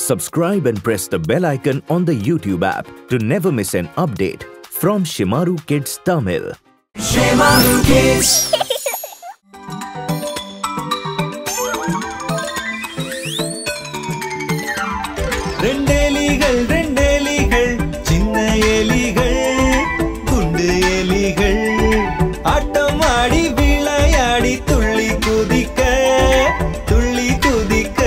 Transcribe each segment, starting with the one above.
Subscribe and press the bell icon on the YouTube app to never miss an update from Shimaru Kids Tamil. ரெண்டேலிகள் ரெண்டேலிகள் சின்ன எலிகள் குண்டு எலிகள் ஆட்டம் ஆடி விளையாடி துள்ளி குதிக்க துள்ளி குதிக்க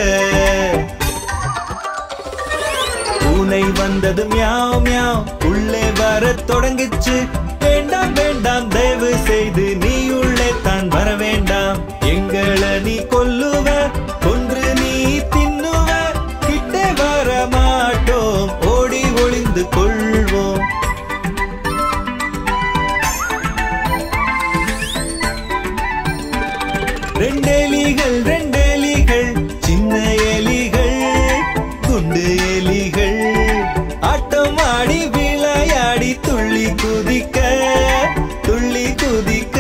பூனை வந்தது மியாவ் மியாவ் உள்ளே வரத் தொடங்குச்சு வேண்டாம் வேண்டாம் தயவு செய்து நீ உள்ளே தான் வர வேண்டாம் எங்களை நீ கொல்லுவ கொன்று நீ தின்னுவ கிட்டே வர மாட்டோம் ஓடி ஒளிந்து கொள்வோம் ரெண்டெலிகள் ரெண்டெலிகள் சின்ன எலிகள் குண்டு எலிகள் ஆட்டம் ஆடி விளையாடி துள்ளி குதிக்க துள்ளி குதிக்க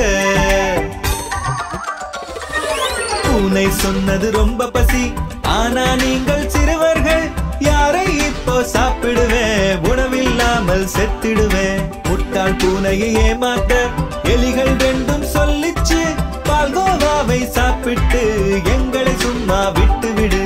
பூனை சொன்னது ரொம்ப பசி ஆனா நீங்கள் சிறுவர்கள் யாரை இப்போ சாப்பிடுவேன் உணவில்லாமல் செத்திடுவேன் முட்டாள் பூனையை ஏமாத்த எலிகள் ரெண்டும் சொல்லிச்சு பால்கோவாவை சாப்பிட்டு எங்களை சும்மா விட்டு விடு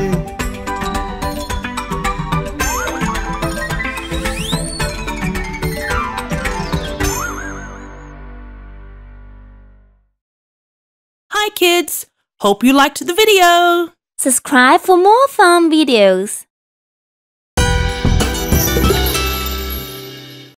Hi kids! Hope you liked the video! Subscribe for more fun videos.